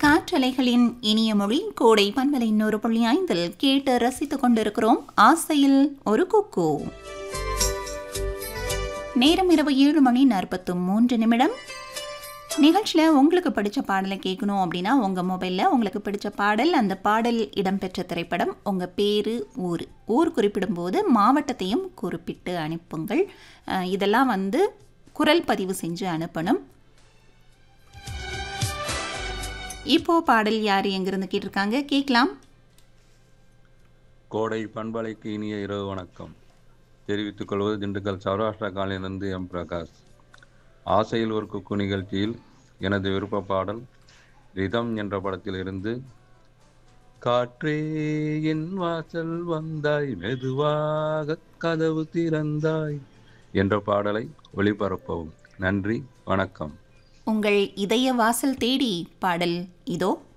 காற்றலைகளின் இனிய மொழி கோடை பண்பலை இன்னொரு புள்ளி ஐந்தில் கேட்டு ரசித்துக் கொண்டிருக்கிறோம் ஆசையில் ஒரு குக்கு நேரம் இரவு ஏழு மணி நாற்பத்து மூன்று நிமிடம் நிகழ்ச்சியில் உங்களுக்கு பிடிச்ச பாடலை கேட்கணும் அப்படின்னா உங்கள் மொபைலில் உங்களுக்கு பிடிச்ச பாடல் அந்த பாடல் இடம்பெற்ற திரைப்படம் உங்கள் பேர் ஊர் ஊர் குறிப்பிடும்போது மாவட்டத்தையும் குறிப்பிட்டு அனுப்புங்கள் அஹ், இதெல்லாம் வந்து குரல் பதிவு செஞ்சு அனுப்பணும் இப்போ பாடல் யார் எங்கிருந்து கேட்டிருக்காங்க கேட்கலாம் கோடை பண்பலைக்கு இனிய இரவு வணக்கம் தெரிவித்துக் கொள்வது திண்டுக்கல் சௌராஷ்டிரா காலையிலிருந்து எம் பிரகாஷ் ஆசையில் ஒரு குக்கு நிகழ்ச்சியில் எனது விருப்ப பாடல் ரிதம் என்ற படத்திலிருந்து காற்றே என் வாசல் வந்தாய் மெதுவாக கதவு திறந்தாய் என்ற பாடலை ஒளிபரப்பவும் நன்றி வணக்கம் உங்கள் இதய வாசல் தேடி பாடல் இதோ